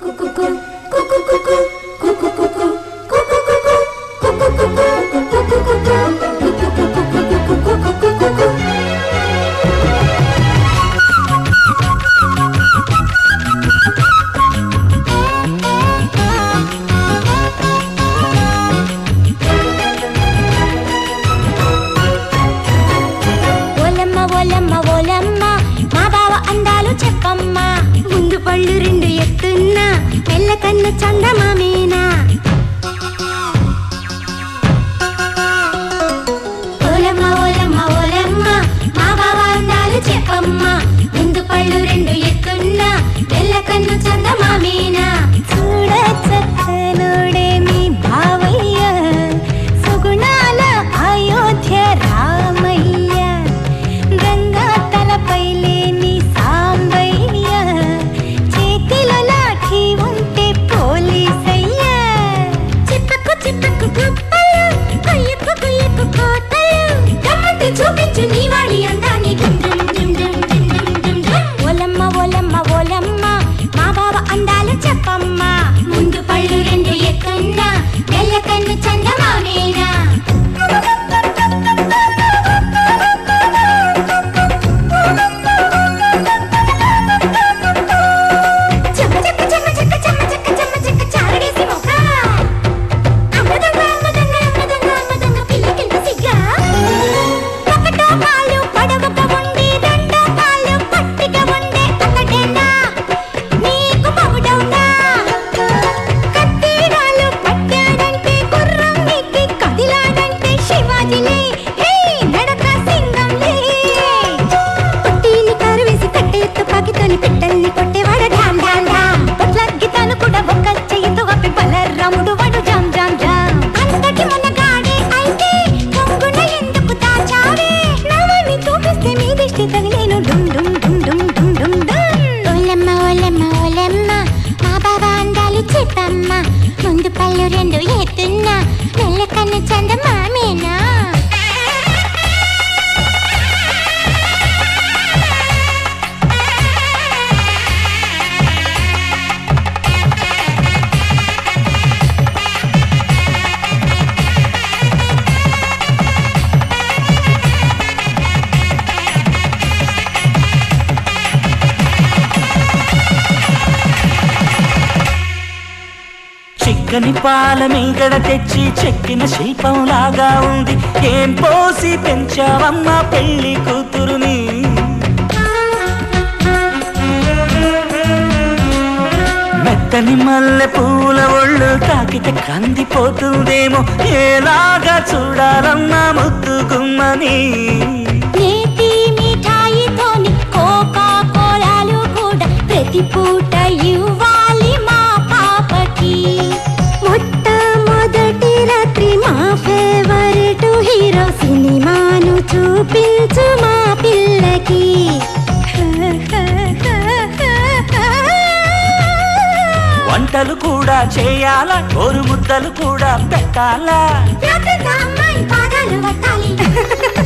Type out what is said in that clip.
ఓలమ్మ ఓలమ్మ ఓలమ్మ మా బావ అందాలు చెప్పమ్మా ముందు పళ్ళు రెండు ఎత్తున్నా మెల్ల కన్ను చందమామేనా ఓలమ్మ ఓలమ్మ ఓలమ్మ మా బావ అందాలు చెప్పమ్మా ముందు పళ్ళు రెండు ఎత్తున్నా మెల్ల కన్ను చందమామేనా చూడ చక్కనుడే మీ భావయ్య సుగుణాల అయోధ్య రామయ్య గంగా తలపై లేని సాంబయ్య చేతిలో లాఠీ ఉంటే పోలీసయ్య చిప్పకు చిప్పకు గుప్పలు కొయ్యకు కొయ్యకు కోతలు దమ్మంటే చూపించు నీ వాడి అందాన్ని డుమ్ డుమ్ డుమ్ డుమ్ డుమ్ డుమ్ డుమ్ డుమ్. ఓలమ్మ ఓలమ్మ ఓలమ్మ మా బావ అందాలు చెప్పమ్మా ముందు పళ్ళు రెండు ఎత్తున్నా తెల్ల కన్ను చందమామేనా చెమ్మ చెక్క చెమ్మ చెక్క చెమ్మ చెక్క చెమ్మ చెక్క చారడేసి మొక్క అమ్మదంగా అమ్మదంగా అమ్మదంగా అమ్మదంగా పిల్లకింత సిగ్గా ఒకటో కాలు పడవక ఉండి రెండో కాలు పట్టిక ఉండే ఒకటేనా నీకు మగుడవునా కత్తిరాలు పట్టాడంటే గుర్రం ఎక్కి కదిలాడంటే శివాజీలే హే నడక సింగంలే పొట్టిని కరువేసి కట్టెత్తు పాకితోని పిట్టల్ని కొట్టేవాడు ఢామ్ ఢామ్ ఢామ్ పొట్లగ్గి తాను కూడా ఒక్క చెయ్యితో అప్పి బలరాముడు వాడు జామ్ జామ్ జామ్ అంతటి మునగాడే అయితే పొంగున ఎందుకు దాచావే నవ్వని చూపిస్తే మీ దిష్టి తగిలేను డుమ్ డుమ్ డుమ్ డుమ్ డుమ్ డుమ్ డుమ్ ఓలమ్మ ఓలమ్మ ఓలమ్మ మా బాబా అందాలు చెప్పమ్మ ముందు పళ్ళు రెండు ఎత్తున్నా నెల్ల కన్ను చందమామేనా చిక్కని పాల మీగడ తెచ్చి చెక్కిన శిల్పం లాగా ఉంది ఏం పోసి పెంచావమ్మ పెళ్లి కూతురుని మెత్తని మల్లె పూల ఒళ్ళు తాకితే కందిపోతుందేమో ఏలాగా చూడాలమ్మా ముద్దు గుమ్మని నేతి మిఠాయితోని కోకా కోలాలు కూడా ప్రతి పూట ఇవ్వాలి మా పాపకి మొట్టమొదటి రాత్రి మా ఫేవరెట్ హీరో సినిమాను చూపించు మా పిల్లకి వంటలు కూడా చేయాలా గోరు ముద్దలు కూడా పెట్టాలా అమ్మాయి పాదాలు పట్టాలి